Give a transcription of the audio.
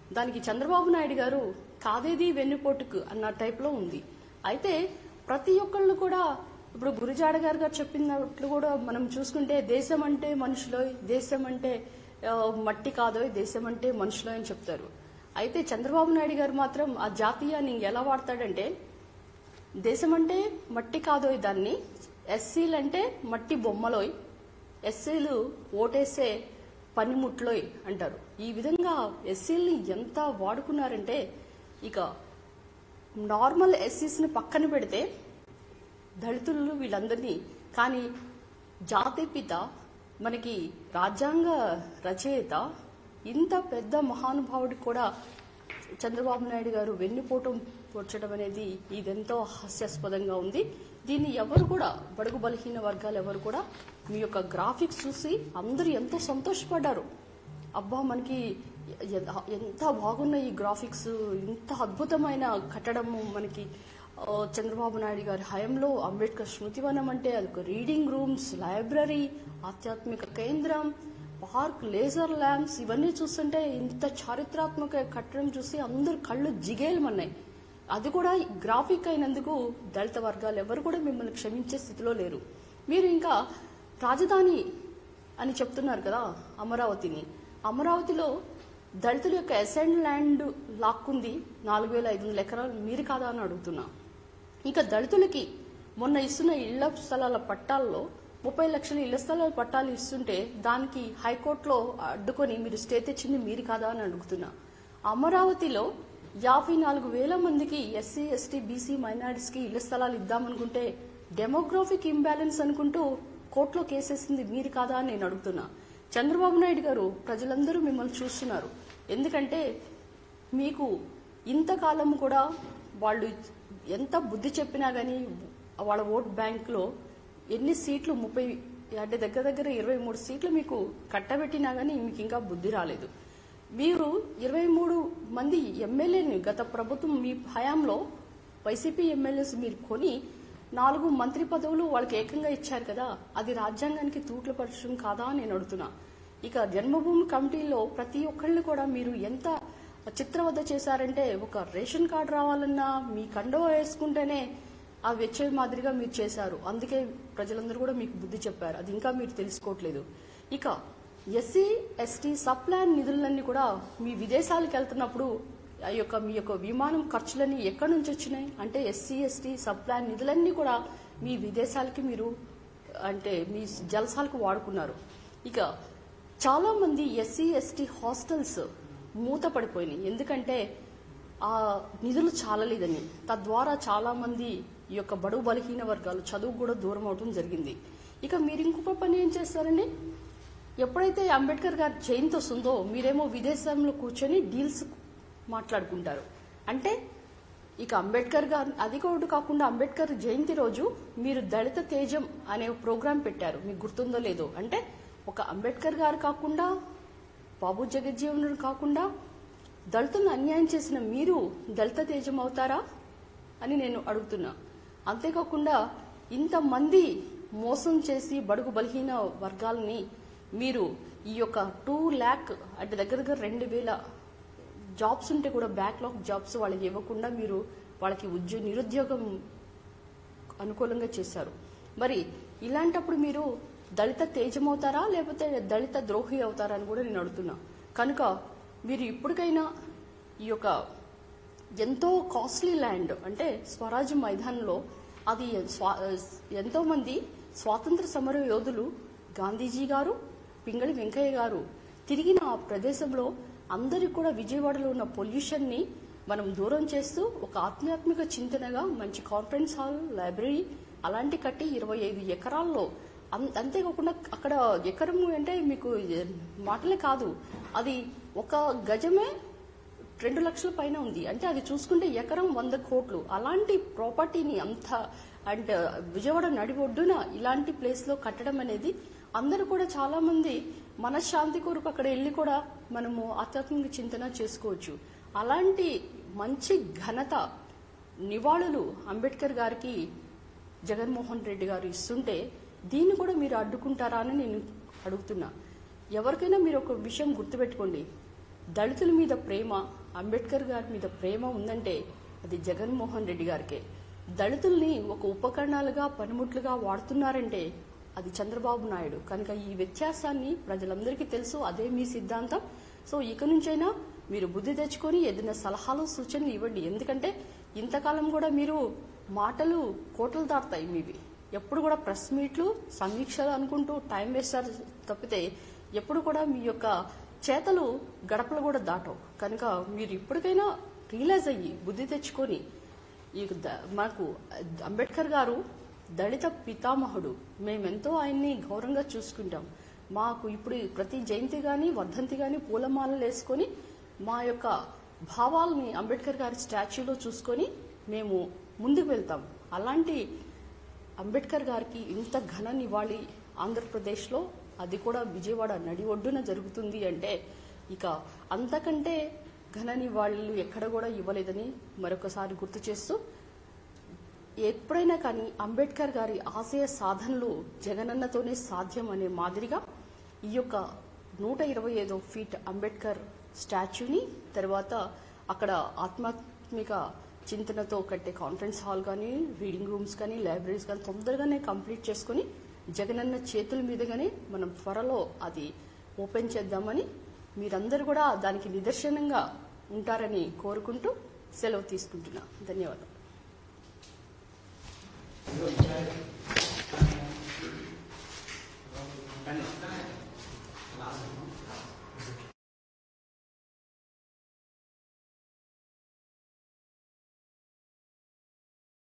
దానికి చంద్రబాబు నాయుడు గారు కాదేది వెన్నుపోటుకు అన్న టైప్లో ఉంది అయితే ప్రతి ఒక్కళ్ళు కూడా ఇప్పుడు గురిజాడ గారు గారు చెప్పినట్లు కూడా మనం చూసుకుంటే దేశం అంటే మనుషులో దేశం అంటే ఆ, మట్టి కాదో దేశం అంటే మనుషులో అని చెప్తారు అయితే చంద్రబాబు నాయుడు గారు మాత్రం ఆ జాతీయాన్ని ఎలా వాడతాడంటే దేశం అంటే మట్టి కాదోయ్ దాన్ని ఎస్సీలు అంటే మట్టి బొమ్మలోయ్ ఎస్సీలు ఓటేసే పనిముట్లోయ్ అంటారు ఈ విధంగా ఎస్సీల్ని ఎంత వాడుకున్నారంటే ఇక నార్మల్ ఎస్సీస్ని పక్కన పెడితే దళితులు వీళ్ళందరినీ కానీ జాతిపిత మనకి రాజ్యాంగ రచయిత ఇంత పెద్ద మహానుభావుడికి కూడా చంద్రబాబు నాయుడు గారు వెన్నుపోటు పొడ్చడం అనేది ఇదెంతో హాస్యాస్పదంగా ఉంది దీన్ని ఎవరు కూడా బడుగు బలహీన వర్గాలు ఎవరు కూడా మీ యొక్క గ్రాఫిక్స్ చూసి అందరూ ఎంతో సంతోషపడ్డారు అబ్బా మనకి ఎ- ఎంత బాగున్నాయి ఈ గ్రాఫిక్స్ ఇంత అద్భుతమైన కట్టడము మనకి ఆ, చంద్రబాబు నాయుడు గారి హయంలో అంబేద్కర్ స్మృతివనం అంటే అదొక రీడింగ్ రూమ్స్ లైబ్రరీ ఆధ్యాత్మిక కేంద్రం పార్క్ లేజర్ ల్యాంప్స్ ఇవన్నీ చూస్తుంటే ఇంత చారిత్రాత్మక కట్టడం చూసి అందరు కళ్ళు జిగేలమన్నాయి అది కూడా గ్రాఫిక్ అయినందుకు దళిత వర్గాలు ఎవరు కూడా మిమ్మల్ని క్షమించే స్థితిలో లేరు మీరు ఇంకా రాజధాని అని చెప్తున్నారు కదా అమరావతిని అమరావతిలో దళితుల యొక్క అసెండ్ ల్యాండ్ లాక్కుంది నాలుగు వేల ఐదు వందల ఎకరాలు మీరు కాదా అని అడుగుతున్నా ఇక దళితులకి మొన్న ఇస్తున్న ఇళ్ల స్థలాల పట్టాల్లో ముప్పై లక్షల ఇళ్ల స్థలాల పట్టాలు ఇస్తుంటే దానికి హైకోర్టులో అడ్డుకొని మీరు స్టే తెచ్చింది మీరు కాదా అని అడుగుతున్నా అమరావతిలో యాభై నాలుగు వేల మందికి ఎస్సీ ఎస్టీ బీసీ మైనారిటీస్కి ఇళ్ల స్థలాలు ఇద్దామనుకుంటే డెమోగ్రాఫిక్ ఇంబ్యాలెన్స్ అనుకుంటూ కోర్టులో కేసేసింది మీరు కాదా అని నేను అడుగుతున్నా చంద్రబాబు నాయుడు గారు ప్రజలందరూ మిమ్మల్ని చూస్తున్నారు ఎందుకంటే మీకు ఇంతకాలం కూడా వాళ్ళు ఎంత బుద్ధి చెప్పినా కానీ వాళ్ళ ఓట్ బ్యాంక్లో ఎన్ని సీట్లు ముప్పై అంటే దగ్గర దగ్గర ఇరవై మూడు సీట్లు మీకు కట్టబెట్టినా కానీ మీకు ఇంకా బుద్ధి రాలేదు మీరు ఇరవై మూడు మంది ఎమ్మెల్యేని గత ప్రభుత్వం మీ హయాంలో వైసీపీ ఎమ్మెల్యేస్ మీరు కొని నాలుగు మంత్రి పదవులు వాళ్ళకి ఏకంగా ఇచ్చారు కదా అది రాజ్యాంగానికి తూట్ల పరచడం కాదా అని నేను అడుగుతున్నా ఇక జన్మభూమి కమిటీలో ప్రతి ఒక్కళ్ళు కూడా మీరు ఎంత చిత్రవద్ద చేశారంటే ఒక రేషన్ కార్డు రావాలన్నా మీ కండవ వేసుకుంటేనే ఆ వచ్చే మాదిరిగా మీరు చేశారు అందుకే ప్రజలందరూ కూడా మీకు బుద్ధి చెప్పారు అది ఇంకా మీరు తెలుసుకోవట్లేదు ఇక ఎస్సీ ఎస్టీ సబ్ ప్లాన్ నిధులన్నీ కూడా మీ విదేశాలకు వెళ్తున్నప్పుడు ఆ యొక్క మీ యొక్క విమానం ఖర్చులన్నీ ఎక్కడి నుంచి వచ్చినాయి అంటే ఎస్సీ ఎస్టీ సబ్ ప్లాన్ నిధులన్నీ కూడా మీ విదేశాలకి మీరు అంటే మీ జలసాలకు వాడుకున్నారు ఇక చాలా మంది ఎస్సీ ఎస్టీ హాస్టల్స్ మూత పడిపోయినాయి ఎందుకంటే ఆ నిధులు చాలలేదని తద్వారా చాలా మంది ఈ యొక్క బడుగు బలహీన వర్గాలు చదువు కూడా దూరం అవడం జరిగింది ఇక మీరు ఇంకొక పని ఏం చేస్తారండి ఎప్పుడైతే అంబేద్కర్ గారి జయంతి వస్తుందో మీరేమో విదేశంలో కూర్చొని డీల్స్ మాట్లాడుకుంటారు అంటే ఇక అంబేద్కర్ గారు అది కూడా కాకుండా అంబేద్కర్ జయంతి రోజు మీరు దళిత తేజం అనే ప్రోగ్రాం పెట్టారు మీకు గుర్తుందో లేదో అంటే ఒక అంబేద్కర్ గారు కాకుండా బాబు జగజ్జీవనుడు కాకుండా దళితులను అన్యాయం చేసిన మీరు దళిత తేజం అవుతారా అని నేను అడుగుతున్నా అంతేకాకుండా ఇంతమంది మోసం చేసి బడుగు బలహీన వర్గాలని మీరు ఈ యొక్క టూ ల్యాక్ అంటే దగ్గర దగ్గర రెండు వేల జాబ్స్ ఉంటే కూడా బ్యాక్లాగ్ జాబ్స్ వాళ్ళకి ఇవ్వకుండా మీరు వాళ్ళకి ఉద్యోగ నిరుద్యోగం అనుకూలంగా చేశారు మరి ఇలాంటప్పుడు మీరు దళిత తేజమవుతారా లేకపోతే దళిత ద్రోహి అవుతారా అని కూడా నేను అడుగుతున్నా కనుక మీరు ఇప్పటికైనా ఈ యొక్క ఎంతో కాస్ట్లీ ల్యాండ్ అంటే స్వరాజ్ మైదానంలో అది స్వా ఎంతో మంది స్వాతంత్ర సమర యోధులు గాంధీజీ గారు పింగళి వెంకయ్య గారు తిరిగిన ఆ ప్రదేశంలో అందరికి కూడా విజయవాడలో ఉన్న పొల్యూషన్ ని మనం దూరం చేస్తూ ఒక ఆధ్యాత్మిక చింతనగా మంచి కాన్ఫరెన్స్ హాల్ లైబ్రరీ అలాంటి కట్టి ఇరవై ఐదు ఎకరాల్లో అం- అంతేకాకుండా అక్కడ ఎకరము అంటే మీకు మాటలే కాదు అది ఒక గజమే రెండు లక్షల పైన ఉంది అంటే అది చూసుకుంటే ఎకరం వంద కోట్లు అలాంటి ప్రాపర్టీని అంత అండ్ విజయవాడ నడిబొడ్డున ఇలాంటి ప్లేస్ లో కట్టడం అనేది అందరూ కూడా చాలా మంది మనశ్శాంతి కొరకు అక్కడ వెళ్ళి కూడా మనము ఆధ్యాత్మిక చింతన చేసుకోవచ్చు అలాంటి మంచి ఘనత నివాళులు అంబేద్కర్ గారికి జగన్మోహన్ రెడ్డి గారు ఇస్తుంటే దీన్ని కూడా మీరు అడ్డుకుంటారా అని నేను అడుగుతున్నా ఎవరికైనా మీరు ఒక విషయం గుర్తుపెట్టుకోండి దళితుల మీద ప్రేమ అంబేద్కర్ గారి మీద ప్రేమ ఉందంటే అది జగన్మోహన్ రెడ్డి గారికే దళితుల్ని ఒక ఉపకరణాలుగా పనిముట్లుగా వాడుతున్నారంటే అది చంద్రబాబు నాయుడు కనుక ఈ వ్యత్యాసాన్ని ప్రజలందరికీ తెలుసు అదే మీ సిద్ధాంతం సో ఇక నుంచైనా మీరు బుద్ధి తెచ్చుకొని ఏదైనా సలహాలు సూచనలు ఇవ్వండి ఎందుకంటే ఇంతకాలం కూడా మీరు మాటలు కోటలు దాటుతాయి మీవి ఎప్పుడు కూడా ప్రెస్ మీట్లు సమీక్షలు అనుకుంటూ టైం వేస్తారు తప్పితే ఎప్పుడు కూడా మీ యొక్క చేతలు గడపలు కూడా దాటవు కనుక మీరు ఇప్పటికైనా రియలైజ్ అయ్యి బుద్ధి తెచ్చుకొని ఈ ద- మనకు అంబేద్కర్ గారు దళిత పితామహుడు మేమెంతో ఆయన్ని గౌరవంగా చూసుకుంటాం మాకు ఇప్పుడు ప్రతి జయంతి గాని వర్ధంతి గాని పూలమాలలు వేసుకొని మా యొక్క భావాల్ని అంబేద్కర్ గారి స్టాచ్యూలో చూసుకొని మేము ముందుకు వెళ్తాం అలాంటి అంబేద్కర్ గారికి ఇంత ఘన నివాళి ఆంధ్రప్రదేశ్లో అది కూడా విజయవాడ నడి ఒడ్డున జరుగుతుంది అంటే ఇక అంతకంటే ఘన నివాళులు ఎక్కడ కూడా ఇవ్వలేదని మరొకసారి గుర్తు చేస్తూ ఎప్పుడైనా కానీ అంబేద్కర్ గారి ఆశయ సాధనలు జగనన్నతోనే సాధ్యం అనే మాదిరిగా ఈ యొక్క నూట ఇరవై ఐదో ఫీట్ అంబేద్కర్ స్టాచ్యూని తర్వాత అక్కడ ఆధ్యాత్మిక చింతనతో కట్టే కాన్ఫరెన్స్ హాల్ కానీ రీడింగ్ రూమ్స్ కానీ లైబ్రరీస్ కానీ తొందరగానే కంప్లీట్ చేసుకుని జగనన్న చేతుల మీదుగానే మనం త్వరలో అది ఓపెన్ చేద్దామని మీరందరూ కూడా దానికి నిదర్శనంగా ఉంటారని కోరుకుంటూ సెలవు తీసుకుంటున్నా ధన్యవాదాలు ఈరోజు